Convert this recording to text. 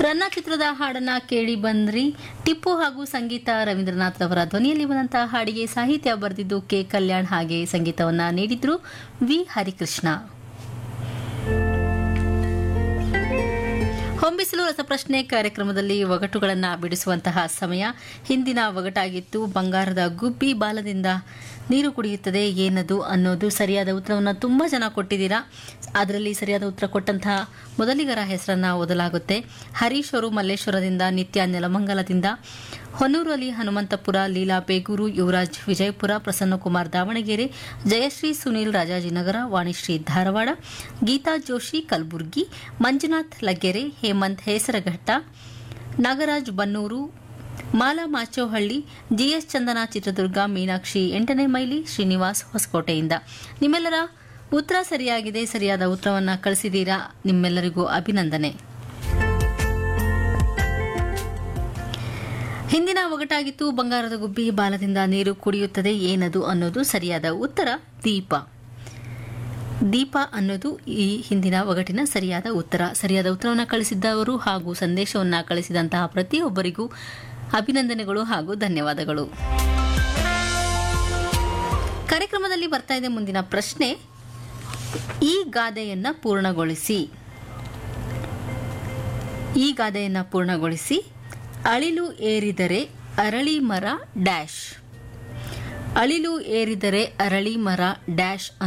ರನ್ನ ಚಿತ್ರದ ಹಾಡನ್ನ ಕೇಳಿ ಬಂದ್ರಿ ಟಿಪ್ಪು ಹಾಗೂ ಸಂಗೀತ ರವೀಂದ್ರನಾಥ್ ಅವರ ಧ್ವನಿಯಲ್ಲಿ ಬಂದಂತಹ ಹಾಡಿಗೆ ಸಾಹಿತ್ಯ ಬರೆದಿದ್ದು ಕೆ ಕಲ್ಯಾಣ್ ಹಾಗೆ ಸಂಗೀತವನ್ನ ನೀಡಿದ್ರು ವಿ ಹರಿಕೃಷ್ಣ ಹೊಂಬಿಸಲು ರಸಪ್ರಶ್ನೆ ಕಾರ್ಯಕ್ರಮದಲ್ಲಿ ಒಗಟುಗಳನ್ನು ಬಿಡಿಸುವಂತಹ ಸಮಯ ಹಿಂದಿನ ಒಗಟಾಗಿತ್ತು ಬಂಗಾರದ ಗುಬ್ಬಿ ಬಾಲದಿಂದ ನೀರು ಕುಡಿಯುತ್ತದೆ ಏನದು ಅನ್ನೋದು ಸರಿಯಾದ ಉತ್ತರವನ್ನು ತುಂಬ ಜನ ಕೊಟ್ಟಿದ್ದೀರಾ ಅದರಲ್ಲಿ ಸರಿಯಾದ ಉತ್ತರ ಕೊಟ್ಟಂತಹ ಮೊದಲಿಗರ ಹೆಸರನ್ನ ಓದಲಾಗುತ್ತೆ ಹರೀಶ್ ಅವರು ಮಲ್ಲೇಶ್ವರದಿಂದ ನಿತ್ಯ ನೆಲಮಂಗಲದಿಂದ ಹೊನ್ನೂರು ಅಲಿ ಹನುಮಂತಪುರ ಲೀಲಾ ಬೇಗೂರು ಯುವರಾಜ್ ವಿಜಯಪುರ ಪ್ರಸನ್ನಕುಮಾರ್ ದಾವಣಗೆರೆ ಜಯಶ್ರೀ ಸುನೀಲ್ ರಾಜಾಜಿನಗರ ವಾಣಿಶ್ರೀ ಧಾರವಾಡ ಗೀತಾ ಜೋಶಿ ಕಲಬುರ್ಗಿ ಮಂಜುನಾಥ್ ಲಗ್ಗೆರೆ ಹೇಮಂತ್ ಹೇಸರಘಟ್ಟ ನಾಗರಾಜ್ ಬನ್ನೂರು ಮಾಲಾ ಮಾಚೋಹಳ್ಳಿ ಜಿಎಸ್ ಚಂದನ ಚಿತ್ರದುರ್ಗ ಮೀನಾಕ್ಷಿ ಎಂಟನೇ ಮೈಲಿ ಶ್ರೀನಿವಾಸ್ ಹೊಸಕೋಟೆಯಿಂದ ನಿಮ್ಮೆಲ್ಲರ ಉತ್ತರ ಸರಿಯಾಗಿದೆ ಸರಿಯಾದ ಉತ್ತರವನ್ನು ಕಳಿಸಿದ್ದೀರಾ ನಿಮ್ಮೆಲ್ಲರಿಗೂ ಅಭಿನಂದನೆ ಹಿಂದಿನ ಒಗಟಾಗಿತ್ತು ಬಂಗಾರದ ಗುಬ್ಬಿ ಬಾಲದಿಂದ ನೀರು ಕುಡಿಯುತ್ತದೆ ಏನದು ಅನ್ನೋದು ಸರಿಯಾದ ಉತ್ತರ ದೀಪ ದೀಪ ಅನ್ನೋದು ಈ ಹಿಂದಿನ ಒಗಟಿನ ಸರಿಯಾದ ಉತ್ತರ ಸರಿಯಾದ ಉತ್ತರವನ್ನು ಕಳಿಸಿದ್ದವರು ಹಾಗೂ ಸಂದೇಶವನ್ನು ಕಳಿಸಿದಂತಹ ಪ್ರತಿಯೊಬ್ಬರಿಗೂ ಅಭಿನಂದನೆಗಳು ಹಾಗೂ ಧನ್ಯವಾದಗಳು ಕಾರ್ಯಕ್ರಮದಲ್ಲಿ ಬರ್ತಾ ಇದೆ ಮುಂದಿನ ಪ್ರಶ್ನೆ ಈ ಗಾದೆಯನ್ನ ಪೂರ್ಣಗೊಳಿಸಿ ಈ ಗಾದೆಯನ್ನ ಪೂರ್ಣಗೊಳಿಸಿ ಅಳಿಲು ಏರಿದರೆ ಅರಳಿ ಮರ ಡ್ಯಾಶ್ ಅಳಿಲು ಏರಿದರೆ ಅರಳಿ ಮರ ಡ್ಯಾಶ್